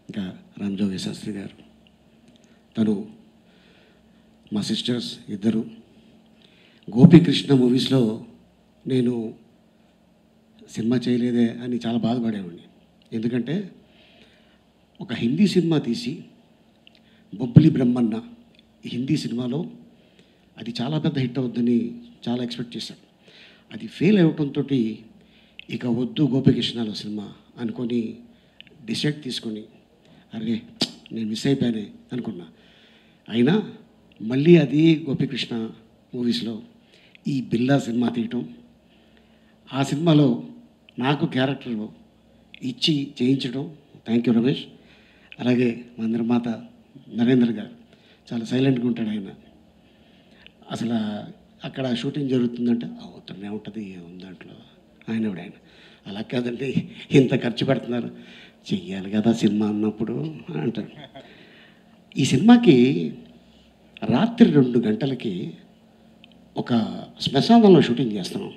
ఇంకా రామజోగి శాస్త్రి గారు తను మా సిస్టర్స్ ఇద్దరు గోపీకృష్ణ మూవీస్లో నేను సినిమా చేయలేదే అని చాలా బాధపడేవాడిని ఎందుకంటే ఒక హిందీ సినిమా తీసి బొబ్బిలి బ్రహ్మన్న ఈ హిందీ సినిమాలో అది చాలా పెద్ద హిట్ అవుద్దని చాలా ఎక్స్పెక్ట్ చేశాను అది ఫెయిల్ అవ్వటంతో ఇక వద్దు గోపికృష్ణలో సినిమా అనుకొని డిసైడ్ తీసుకొని అరే నేను మిస్ అయిపోయానే అనుకున్నా అయినా మళ్ళీ అది గోపికృష్ణ మూవీస్లో ఈ బిల్లా సినిమా తీయటం ఆ సినిమాలో నాకు క్యారెక్టర్ ఇచ్చి చేయించడం థ్యాంక్ యూ రమేష్ అలాగే మా నిర్మాత నరేంద్ర గారు చాలా సైలెంట్గా ఉంటాడు ఆయన అసలు అక్కడ షూటింగ్ జరుగుతుందంటే అవుతూనే ఉంటుంది ఉంది దాంట్లో ఆయన కూడా ఆయన అలా కాదండి ఇంత ఖర్చు పెడుతున్నారు చెయ్యాలి కదా సినిమా అన్నప్పుడు అంటారు ఈ సినిమాకి రాత్రి రెండు గంటలకి ఒక శ్మశానంలో షూటింగ్ చేస్తున్నాం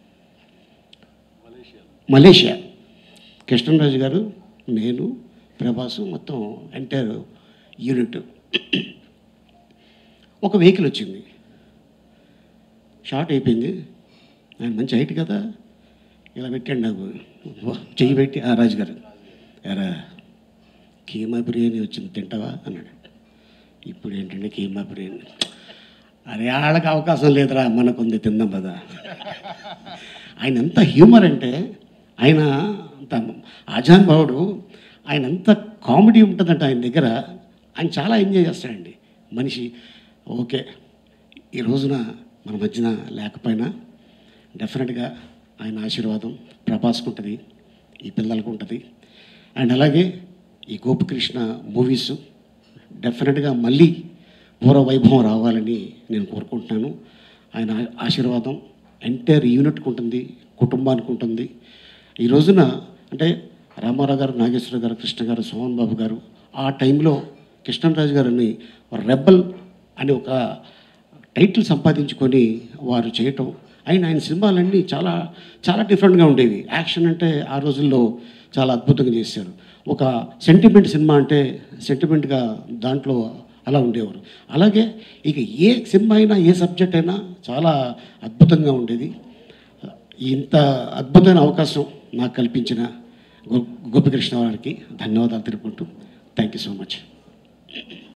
మలేషియా కృష్ణరాజు గారు నేను ప్రభాసు మొత్తం ఎంటైర్ యూనిట్ ఒక వెహికల్ వచ్చింది షార్ట్ అయిపోయింది ఆయన మంచి హైట్ కదా ఇలా పెట్టాడు నాకు వా, చెయ్యి పెట్టి ఆ రాజు గారు ఎరా కీమా బిర్యానీ వచ్చింది తింటావా అన్నాడు ఇప్పుడు ఏంటంటే కీమా బిర్యానీ అరే వాళ్ళకి అవకాశం లేదురా మనకుంది తిందాం కదా ఆయన ఎంత హ్యూమర్ అంటే ఆయన అంత ఆజాన్ భావుడు ఆయన ఎంత కామెడీ ఉంటుందంటే ఆయన దగ్గర ఆయన చాలా ఎంజాయ్ చేస్తాడండి మనిషి ఓకే ఈ రోజున మన మధ్యన లేకపోయినా డెఫినెట్గా ఆయన ఆశీర్వాదం ప్రభాస్కు ఉంటుంది ఈ పిల్లలకు ఉంటుంది అండ్ అలాగే ఈ గోపికృష్ణ మూవీస్ డెఫినెట్గా మళ్ళీ పూర్వ వైభవం రావాలని నేను కోరుకుంటున్నాను ఆయన ఆ- ఆశీర్వాదం ఎంటైర్ యూనిట్కి ఉంటుంది కుటుంబానికి ఉంటుంది ఈ రోజున అంటే రామారావు గారు నాగేశ్వర గారు కృష్ణ గారు సోమన్ బాబు గారు ఆ టైంలో కృష్ణరాజు గారిని రెబల్ అని ఒక టైటిల్ సంపాదించుకొని వారు చేయటం ఆయన ఆయన సినిమాలన్నీ చాలా చాలా డిఫరెంట్గా ఉండేవి యాక్షన్ అంటే ఆ రోజుల్లో చాలా అద్భుతంగా చేశారు ఒక సెంటిమెంట్ సినిమా అంటే సెంటిమెంట్గా దాంట్లో అలా ఉండేవారు అలాగే ఇక ఏ సినిమా అయినా ఏ సబ్జెక్ట్ అయినా చాలా అద్భుతంగా ఉండేది ఇంత అద్భుతమైన అవకాశం నాకు కల్పించిన గో గోపికృష్ణ వారికి ధన్యవాదాలు తెలుపుకుంటూ థ్యాంక్ యూ సో మచ్